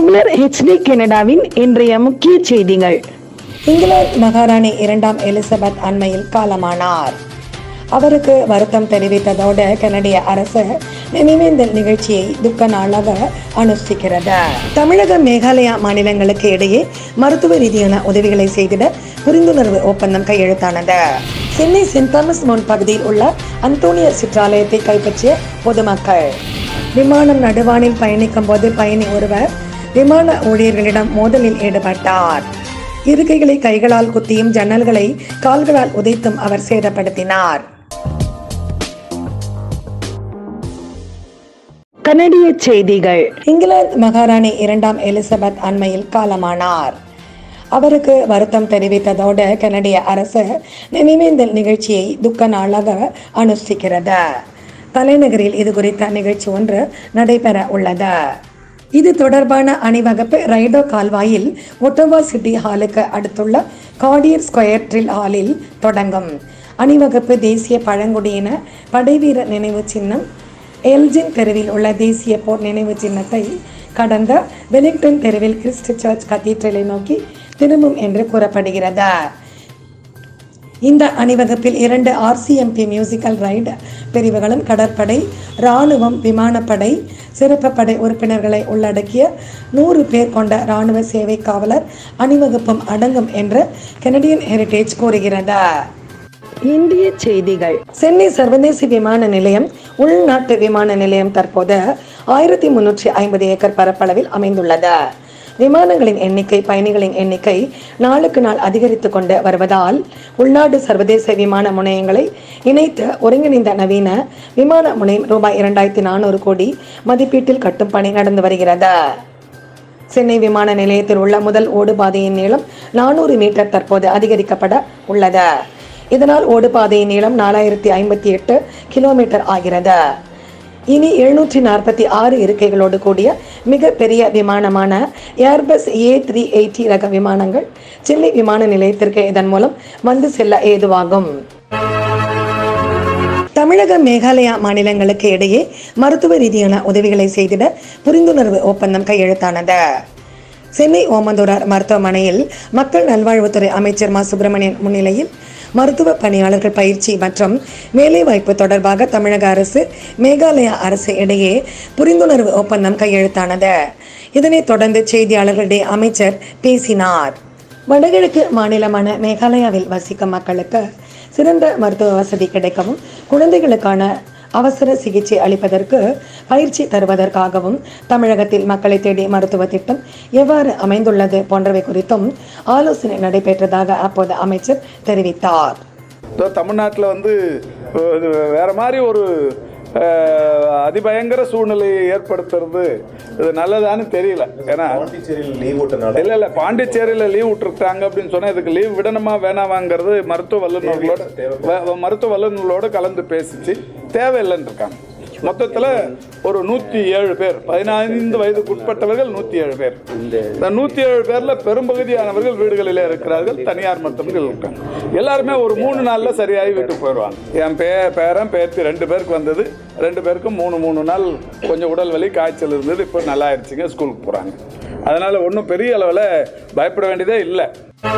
தமிழர் ஹெச்டி கனடாவின் இன்றைய முக்கிய செய்திகள் இங்கிலாந்து மகாராணி இரண்டாம் எலிசபெத் அண்மையில் காலமானார் அவருக்கு வருத்தம் தெரிவித்ததோடு கனடிய அரசு நினைவேந்தல் நிகழ்ச்சியை துக்க நாளாக அனுஷ்டிக்கிறது தமிழக மேகாலயா மாநிலங்களுக்கு இடையே மருத்துவ ரீதியான உதவிகளை செய்திட புரிந்துணர்வு ஒப்பந்தம் கையெழுத்தானது சென்னை சென்ட் தாமஸ் மவுண்ட் பகுதியில் உள்ள அந்தோனியர் சிற்றாலயத்தை கைப்பற்றிய பொதுமக்கள் விமானம் நடுவானில் பயணிக்கும் போது பயணி ஒருவர் விமான ஊழியர்களிடம் மோதலில் ஈடுபட்டார் இருக்கைகளை கைகளால் குத்தியும் ஜன்னல்களை கால்களால் உதைத்தும் அவர் சேதப்படுத்தினார் கனடிய செய்திகள் இங்கிலாந்து மகாராணி இரண்டாம் எலிசபெத் அண்மையில் காலமானார் அவருக்கு வருத்தம் தெரிவித்ததோடு கனடிய அரசு நினைவேந்தல் நிகழ்ச்சியை துக்க நாளாக அனுஷ்டிக்கிறது தலைநகரில் இது குறித்த நிகழ்ச்சி ஒன்று நடைபெற உள்ளது இது தொடர்பான அணிவகுப்பு ரைடோ கால்வாயில் ஒட்டோவா சிட்டி ஹாலுக்கு அடுத்துள்ள கார்டியர் ஸ்கொயர் ட்ரில் ஹாலில் தொடங்கும் அணிவகுப்பு தேசிய பழங்குடியின படைவீர நினைவு சின்னம் எல்ஜின் தெருவில் உள்ள தேசிய போர் நினைவு சின்னத்தை கடந்த வெலிங்டன் தெருவில் கிறிஸ்ட் சர்ச் கத்தீட்ரலை நோக்கி திரும்பும் என்று கூறப்படுகிறது இந்த அணிவகுப்பில் இரண்டு ஆர்சிஎம்பி மியூசிக்கல் ரைடு பிரிவுகளும் கடற்படை இராணுவம் விமானப்படை சிறப்பு படை உறுப்பினர்களை உள்ளடக்கிய நூறு பேர் கொண்ட இராணுவ சேவை காவலர் அணிவகுப்பும் அடங்கும் என்று கெனடியன் ஹெரிடேஜ் கூறுகிறது இந்திய செய்திகள் சென்னை சர்வதேச விமான நிலையம் உள்நாட்டு விமான நிலையம் தற்போது ஆயிரத்தி முன்னூற்றி ஐம்பது ஏக்கர் பரப்பளவில் அமைந்துள்ளது விமானங்களின் எண்ணிக்கை பயணிகளின் எண்ணிக்கை நாளுக்கு நாள் அதிகரித்து கொண்டு வருவதால் உள்நாடு சர்வதேச விமான முனையங்களை இணைத்து ஒருங்கிணைந்த நவீன விமான முனையம் ரூபாய் இரண்டாயிரத்தி நானூறு கோடி மதிப்பீட்டில் கட்டும் பணி நடந்து வருகிறது சென்னை விமான நிலையத்தில் உள்ள முதல் ஓடுபாதையின் நீளம் நானூறு மீட்டர் தற்போது அதிகரிக்கப்பட உள்ளது இதனால் ஓடுபாதையின் நீளம் நாலாயிரத்தி ஐம்பத்தி எட்டு கிலோமீட்டர் ஆகிறது இனி எழுநூற்றி நாற்பத்தி ஆறு இருக்கைகளோடு கூடிய மிகப்பெரிய விமானமான ஏர்பஸ் ஏ த்ரீ எயிட்டி ரக விமானங்கள் சென்னை விமான நிலையத்திற்கு இதன் மூலம் வந்து செல்ல ஏதுவாகும் தமிழக மேகாலயா மாநிலங்களுக்கு இடையே மருத்துவ ரீதியான உதவிகளை செய்திட புரிந்துணர்வு ஒப்பந்தம் கையெழுத்தானது சென்னை ஓமந்தூரார் மருத்துவமனையில் மக்கள் நல்வாழ்வுத்துறை அமைச்சர் மா சுப்பிரமணியன் முன்னிலையில் மருத்துவ பணியாளர்கள் பயிற்சி மற்றும் வேலைவாய்ப்பு தொடர்பாக தமிழக அரசு மேகாலயா அரசு இடையே புரிந்துணர்வு ஒப்பந்தம் கையெழுத்தானது இதனைத் தொடர்ந்து செய்தியாளர்களிடையே அமைச்சர் பேசினார் வடகிழக்கு மாநிலமான மேகாலயாவில் வசிக்கும் மக்களுக்கு சிறந்த மருத்துவ வசதி கிடைக்கவும் குழந்தைகளுக்கான அவசர சிகிச்சை அளிப்பதற்கு பயிற்சி தருவதற்காகவும் தமிழகத்தில் மக்களை தேடி மருத்துவ திட்டம் எவ்வாறு அமைந்துள்ளது போன்றவை குறித்தும் ஆலோசனை நடைபெற்றதாக அப்போது அமைச்சர் தெரிவித்தார் இதோ தமிழ்நாட்டில் வந்து அஹ், இது வேற மாதிரி ஒரு அஹ், அதிபயங்கர சூழ்நிலையை ஏற்படுத்துறது இது நல்லதான்னு தெரியல ஏன்னா பாண்டிச்சேரியில் லீவ் விட்டனால இல்லை இல்லை பாண்டிச்சேரியில் லீவ் விட்டுருக்காங்க அப்படின்னு சொன்னால் இதுக்கு லீவ் விடணுமா வேணாமாங்கிறது மருத்துவ வல்லுநர்களோட வ- மருத்துவ வல்லுநர்களோட கலந்து பேசிச்சு தேவையில்லைன்னு இருக்காங்க மொத்தத்தில் ஒரு நூற்றி ஏழு பேர் பதினைந்து வயதுக்குட்பட்டவர்கள் நூற்றி ஏழு பேர் இந்த நூற்றி ஏழு பேரில் பெரும்பகுதியானவர்கள் வீடுகளிலே இருக்கிறார்கள் தனியார் மருத்துவர்கள் இருக்காங்க எல்லாருமே ஒரு மூணு நாளில் சரியாகி வீட்டுக்கு போயிடுவாங்க என் பே பேரன் பேத்தி ரெண்டு பேருக்கு வந்தது ரெண்டு பேருக்கும் மூணு மூணு நாள் கொஞ்சம் உடல் வலி காய்ச்சல் இருந்தது இப்போ நல்லா ஆயிடுச்சுங்க ஸ்கூலுக்கு போகிறாங்க அதனால் ஒன்றும் பெரிய அளவில் பயப்பட வேண்டியதே இல்லை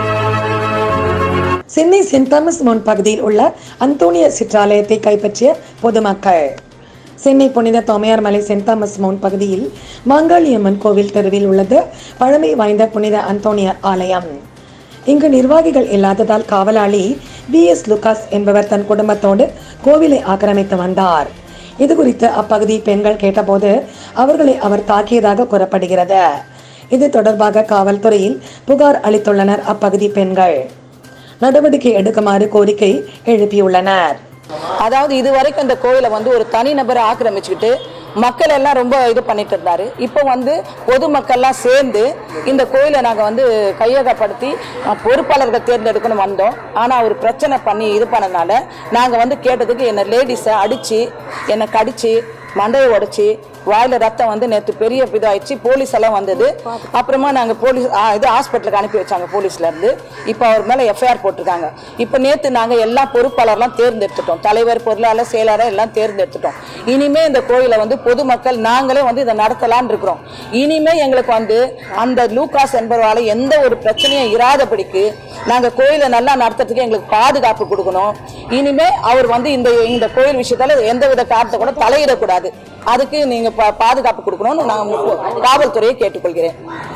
சென்னை சென்ட் தாமஸ் மவுண்ட் பகுதியில் உள்ள அந்தோனிய சிற்றாலயத்தை கைப்பற்றிய பொதுமக்கள் சென்னை புனித தோமையார் மலை சென்ட் தாமஸ் மவுண்ட் பகுதியில் மாங்காளியம்மன் கோவில் தெருவில் உள்ளது பழமை வாய்ந்த புனித அந்தோனியர் ஆலயம் இங்கு நிர்வாகிகள் இல்லாததால் காவலாளி வி எஸ் லுகாஸ் என்பவர் தன் குடும்பத்தோடு கோவிலை ஆக்கிரமித்து வந்தார் இது குறித்து அப்பகுதி பெண்கள் கேட்டபோது அவர்களை அவர் தாக்கியதாக கூறப்படுகிறது இது தொடர்பாக காவல்துறையில் புகார் அளித்துள்ளனர் அப்பகுதி பெண்கள் நடவடிக்கை எடுக்குமாறு கோரிக்கை எழுப்பியுள்ளனர் அதாவது இது வரைக்கும் இந்த கோயிலை வந்து ஒரு தனிநபரை ஆக்கிரமிச்சுக்கிட்டு மக்கள் எல்லாம் ரொம்ப இது பண்ணிட்டு இருந்தாரு இப்போ வந்து பொதுமக்கள்லாம் சேர்ந்து இந்த கோயிலை நாங்கள் வந்து கையகப்படுத்தி அஹ், பொறுப்பாளர்கள் தேர்ந்தெடுக்கணும் வந்தோம் ஆனால் அவர் பிரச்சனை பண்ணி இது பண்ணனால நாங்கள் வந்து கேட்டதுக்கு என்னை லேடிஸை அடித்து என்னை கடிச்சு மண்டையை உடைச்சி வாயில ரத்தம் வந்து நேற்று பெரிய இதாயிடுச்சு போலீஸ் எல்லாம் வந்தது அப்புறமா நாங்கள் போலீஸ் ஆ, இது ஹாஸ்பிட்டலுக்கு அனுப்பி வச்சாங்க போலீஸ்ல இருந்து இப்போ அவர் மேலே எஃப்ஐஆர் போட்டிருக்காங்க இப்போ நேற்று நாங்கள் எல்லா பொறுப்பாளர்லாம் தேர்ந்தெடுத்துட்டோம் தலைவர் பொருளாளர் செயலாளர் எல்லாம் தேர்ந்தெடுத்துட்டோம் இனிமே இந்த கோயிலை வந்து பொதுமக்கள் நாங்களே வந்து இதை நடத்தலாம்னு இருக்கிறோம் இனிமே எங்களுக்கு வந்து அந்த லூகாஸ் என்பவரால எந்த ஒரு பிரச்சனையும் இராதபடிக்கு நாங்கள் கோயிலை நல்லா நடத்துறதுக்கு எங்களுக்கு பாதுகாப்பு கொடுக்கணும் இனிமே அவர் வந்து இந்த இந்த கோயில் விஷயத்தால எந்தவித காரணத்தை கூட தலையிடக்கூடாது அதுக்கு நீங்க பா- பாதுகாப்பு கொடுக்கணும்னு நான் காவல்துறையை கேட்டுக்கொள்கிறேன்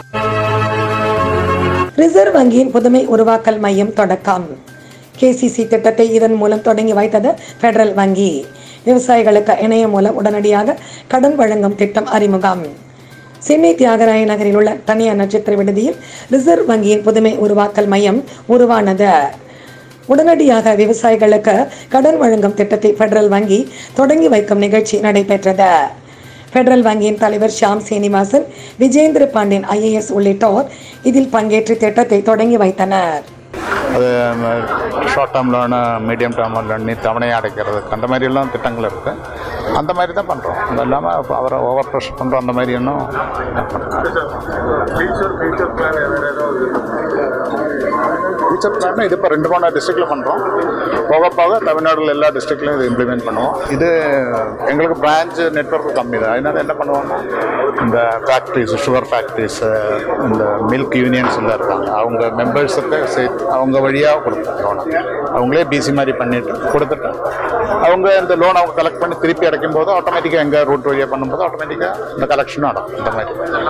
ரிசர்வ் வங்கியின் புதுமை உருவாக்கல் மையம் தொடக்கம் கேசிசி திட்டத்தை இதன் மூலம் தொடங்கி வைத்தது பெடரல் வங்கி விவசாயிகளுக்கு இணையம் மூலம் உடனடியாக கடன் வழங்கும் திட்டம் அறிமுகம் சென்னை தியாகராய நகரில் உள்ள தனியார் நட்சத்திர விடுதியில் ரிசர்வ் வங்கியின் புதுமை உருவாக்கல் மையம் உருவானது உடனடியாக விவசாயிகளுக்கு கடன் வழங்கும் திட்டத்தை பெடரல் வங்கி தொடங்கி வைக்கும் நிகழ்ச்சி நடைபெற்றது பெடரல் வங்கியின் தலைவர் ஷாம் சீனிவாசன் விஜேந்திர பாண்டியன் ஐஏஎஸ் உள்ளிட்டோர் இதில் பங்கேற்று திட்டத்தை தொடங்கி வைத்தனர் அது short term loan medium term loan தவணையை அடைக்கிறதுக்கு அந்த மாதிரியெல்லாம் திட்டங்கள் இருக்குது அந்த மாதிரி தான் பண்ணுறோம் அது இல்லாமல் அவரை ஓவர் ப்ரெஷர் பண்ணுறோம் அந்த மாதிரி இன்னும் ஃபியூச்சர் பிளான் இது இப்போ ரெண்டு மூணு டிஸ்ட்ரிக்டில் பண்ணுறோம் போக போக தமிழ்நாடுல எல்லா டிஸ்ட்ரிக்ட்லையும் இது இம்ப்ளிமெண்ட் பண்ணுவோம் இது எங்களுக்கு பிரான்ச் நெட்ஒர்க் கம்மி தான் அதனால என்ன பண்ணுவோம்னா இந்த ஃபேக்ட்ரிஸ் சுகர் ஃபேக்ட்ரிஸு இந்த மில்க் யூனியன்ஸ் எல்லாம் இருக்காங்க அவங்க மெம்பர்ஸுக்கு சேர்த்து அவங்க வழியாக கொடுப்போம் லோனை அவங்களே பிசி மாதிரி பண்ணிட்டு கொடுத்துட்டு அவங்க இந்த லோன் அவங்க கலெக்ட் பண்ணி திருப்பி அடைக்கும் போது ஆட்டோமேட்டிக்காக எங்கள் ரூட் வழியாக பண்ணும்போது ஆட்டோமேட்டிக்காக இந்த கலெக்ஷனும் நடக்கும் இந்த மாதிரி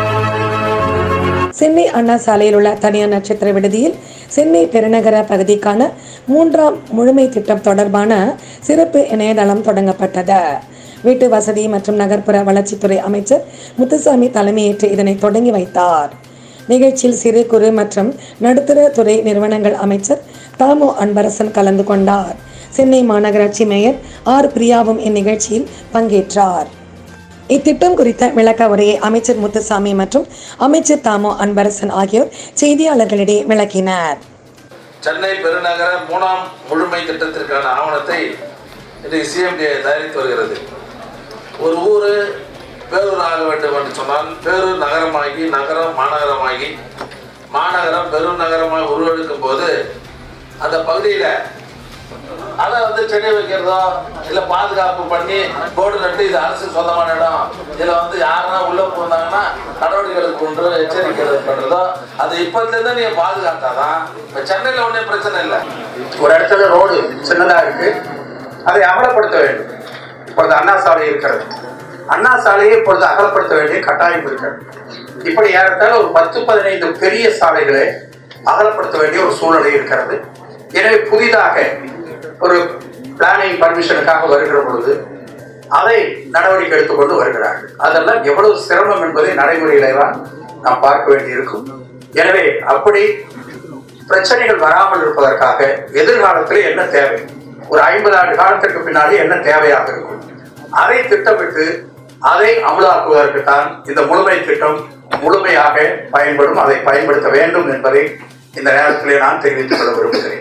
சென்னை அண்ணா சாலையில் உள்ள தனியார் நட்சத்திர விடுதியில் சென்னை பெருநகர பகுதிக்கான மூன்றாம் முழுமை திட்டம் தொடர்பான சிறப்பு இணையதளம் தொடங்கப்பட்டது வீட்டு வசதி மற்றும் நகர்ப்புற வளர்ச்சித்துறை அமைச்சர் முத்துசாமி தலைமையேற்று இதனை தொடங்கி வைத்தார் நிகழ்ச்சியில் சிறு குறு மற்றும் நடுத்தர துறை நிறுவனங்கள் அமைச்சர் தாமோ அன்பரசன் கலந்து கொண்டார் சென்னை மாநகராட்சி மேயர் ஆர் பிரியாவும் இந்நிகழ்ச்சியில் பங்கேற்றார் இத்திட்டம் குறித்த விளக்க உரையை அமைச்சர் முத்துசாமி மற்றும் அமைச்சர் தாமோ அன்பரசன் ஆகியோர் செய்தியாளர்களிடையே விளக்கினர் சென்னை பெருநகர மூணாம் முழுமை திட்டத்திற்கான ஆவணத்தை இன்றைக்கு சிஎம்டிஐ தயாரித்து வருகிறது ஒரு ஊர் பேரூர் ஆக வேண்டும் என்று சொன்னால் பேரூர் நகரமாகி நகரம் மாநகரமாகி மாநகரம் பெருநகரமாக உருவெடுக்கும் போது அந்த பகுதியில் அதை வந்து செடி வைக்கிறதோ இல்லை பாதுகாப்பு பண்ணி போர்டு நட்டு இது அரசு சொந்தமான இடம் இதில் வந்து யாருன்னா உள்ள போனாங்கன்னா நடவடிக்கைகளுக்கு கொண்டு எச்சரிக்கை பண்ணுறதோ அது இப்போதுலேருந்து நீங்கள் பாதுகாத்தாதான் இப்போ சென்னையில் ஒன்றும் பிரச்சனை இல்லை ஒரு இடத்துல ரோடு சின்னதாக இருக்கு அதை அமலப்படுத்த வேண்டும் இப்பொழுது அண்ணா சாலை இருக்கிறது அண்ணா சாலையை இப்பொழுது அகலப்படுத்த வேண்டிய கட்டாயம் இருக்கிறது இப்படி ஏறத்தாழ ஒரு பத்து பதினைந்து பெரிய சாலைகளை அகலப்படுத்த வேண்டிய ஒரு சூழ்நிலை இருக்கிறது எனவே புதிதாக ஒரு பிளானிங் பர்மிஷனுக்காக வருகிற பொழுது அதை நடவடிக்கை எடுத்துக்கொண்டு வருகிறார்கள் அதெல்லாம் எவ்வளவு சிரமம் என்பதை நடைமுறையில தான் நாம் பார்க்க வேண்டியிருக்கும் எனவே அப்படி பிரச்சனைகள் வராமல் இருப்பதற்காக எதிர்காலத்தில் என்ன தேவை ஒரு ஐம்பது ஆண்டு காலத்திற்கு பின்னாடி என்ன தேவையாக இருக்கும் அதை திட்டமிட்டு அதை அமலாக்குவதற்கு தான் இந்த முழுமை திட்டம் முழுமையாக பயன்படும் அதை பயன்படுத்த வேண்டும் என்பதை இந்த நேரத்திலே நான் தெரிவித்துக் கொள்ள விரும்புகிறேன்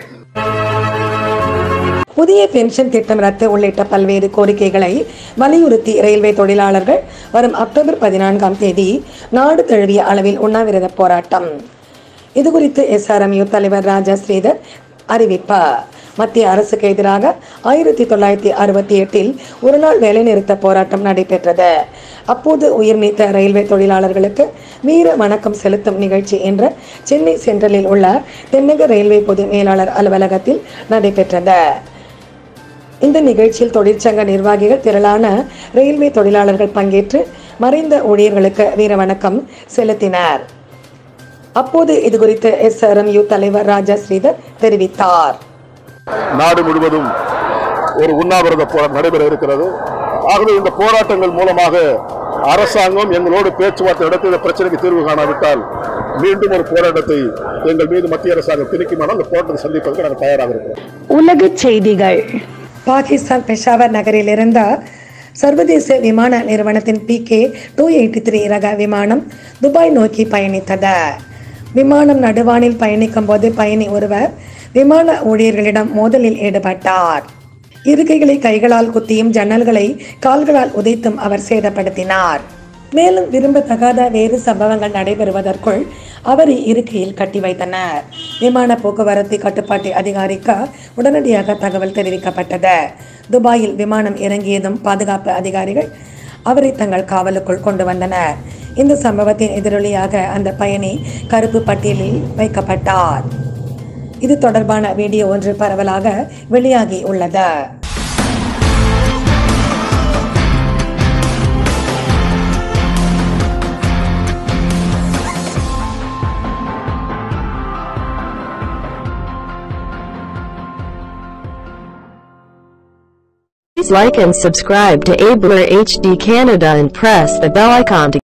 புதிய பென்ஷன் திட்டம் ரத்து உள்ளிட்ட பல்வேறு கோரிக்கைகளை வலியுறுத்தி ரயில்வே தொழிலாளர்கள் வரும் அக்டோபர் பதினான்காம் தேதி நாடு தழுவிய அளவில் உண்ணாவிரத போராட்டம் இதுகுறித்து எஸ்ஆர்எம்யூ தலைவர் ராஜா ஸ்ரீதர் அறிவிப்பார் மத்திய அரசுக்கு எதிராக ஆயிரத்தி தொள்ளாயிரத்தி அறுபத்தி எட்டில் ஒருநாள் வேலைநிறுத்த போராட்டம் நடைபெற்றது அப்போது உயிர் நீத்த ரயில்வே தொழிலாளர்களுக்கு வீர வணக்கம் செலுத்தும் நிகழ்ச்சி என்ற சென்னை சென்ட்ரலில் உள்ள தென்னக ரயில்வே பொது மேலாளர் அலுவலகத்தில் நடைபெற்றது இந்த நிகழ்ச்சியில் தொழிற்சங்க நிர்வாகிகள் திரளான ரயில்வே தொழிலாளர்கள் பங்கேற்று மறைந்த ஊழியர்களுக்கு வீர வணக்கம் செலுத்தினர் அப்போது இது குறித்து எஸ்ஆர்எம்யூ தலைவர் ராஜா ஸ்ரீதர் தெரிவித்தார் நாடு முழுவதும் ஒரு உண்ணாவிரத போராட்டம் நடைபெற இருக்கிறது ஆகவே இந்த போராட்டங்கள் மூலமாக அரசாங்கம் எங்களோடு பேச்சுவார்த்தை நடத்தி இந்த பிரச்சனைக்கு தீர்வு காணாவிட்டால் மீண்டும் ஒரு போராட்டத்தை எங்கள் மீது மத்திய அரசாங்கம் திணிக்குமானால் அந்த போராட்டத்தை சந்திப்பதற்கு நாங்கள் தயாராக இருக்கிறோம் உலகச் செய்திகள் பாகிஸ்தான் பெஷாவர் நகரில் இருந்த சர்வதேச விமான நிறுவனத்தின் பிகே டூ எயிட்டி த்ரீ ரக விமானம் துபாய் நோக்கி பயணித்தது விமானம் நடுவானில் பயணிக்கும் போது பயணி ஒருவர் விமான ஊழியர்களிடம் மோதலில் ஈடுபட்டார் இருக்கைகளை கைகளால் குத்தியும் ஜன்னல்களை கால்களால் உதைத்தும் அவர் சேதப்படுத்தினார் மேலும் விரும்பத்தகாத வேறு சம்பவங்கள் நடைபெறுவதற்குள் அவரை இருக்கையில் கட்டி வைத்தனர் விமான போக்குவரத்து கட்டுப்பாட்டு அதிகாரிக்கு உடனடியாக தகவல் தெரிவிக்கப்பட்டது துபாயில் விமானம் இறங்கியதும் பாதுகாப்பு அதிகாரிகள் அவரை தங்கள் காவலுக்குள் கொண்டு வந்தனர் இந்த சம்பவத்தின் எதிரொலியாக அந்த பயணி கருப்பு பட்டியலில் வைக்கப்பட்டார் இது தொடர்பான வீடியோ ஒன்று பரவலாக வெளியாகி உள்ளது Please like and subscribe to Abler HD Canada and press the bell icon to